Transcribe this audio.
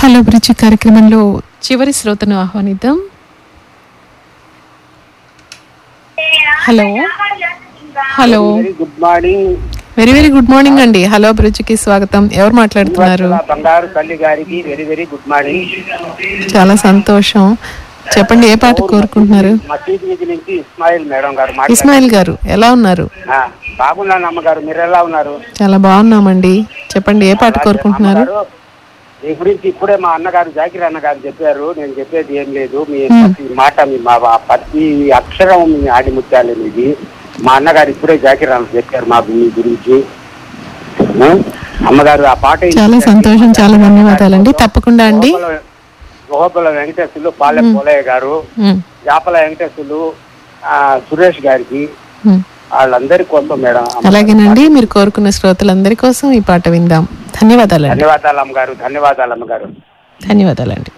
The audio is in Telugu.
హలో బ్రిడ్జి కార్యక్రమంలో చివరి శ్రోతను ఆహ్వానిద్దాం hello hello very good morning very very good morning అండి హలో బ్రిడ్జికి స్వాగతం ఎవరు మాట్లాడుతున్నారు శ్రీవత్సల బంగారు తల్లి గారికి వెరీ వెరీ గుడ్ మార్నింగ్ చాలా సంతోషం చెప్పండి ఏ పాట కోరుకుంటున్నారు మసీద్ వీధి నుంచి ఇస్మాయిల్ మేడం గారు మాట్లాడు- ఇస్మాయిల్ గారు ఎలా ఉన్నారు ఆ, బాగున్నాను అమ్మగారు మీరు ఎలా ఉన్నారు చాలా బాగున్నామండి చెప్పండి ఏ పాట కోరుకుంటున్నారు అమ్మగారు, మీ గురించి ఇప్పుడే మా అన్నగారు జాకిర్ అన్నగారు చెప్పారు నేను చెప్పేది ఏం లేదు మీ ప్రతి మాట మీ మా మా ప్రతి అక్షరం మీ ఆడిముత్యాలే మీది మా అన్నగారు ఇప్పుడే జాకిర్ అన్న చెప్పారు మాకు మీ గురించి ఆ, అమ్మగారు ఆ పాట చాలా సంతోషం చాలా ధన్యవాదాలండి తప్పకుండా అండి గోపల వెంకటేశ్వరులు పాలెం పోలయ్య గారు ఉమ్, యాపల వెంకటేశ్వరులు ఆ, సురేష్ గారికి ఉమ్. వాళ్ళందరి కోసం మేడం అలాగేనండి మీరు కోరుకున్న శ్రోతలందరి కోసం ఈ పాట విందాం ధన్యవాదాలండి ధన్యవాదాలు అమ్మగారు ధన్యవాదాలు అమ్మగారు ధన్యవాదాలండి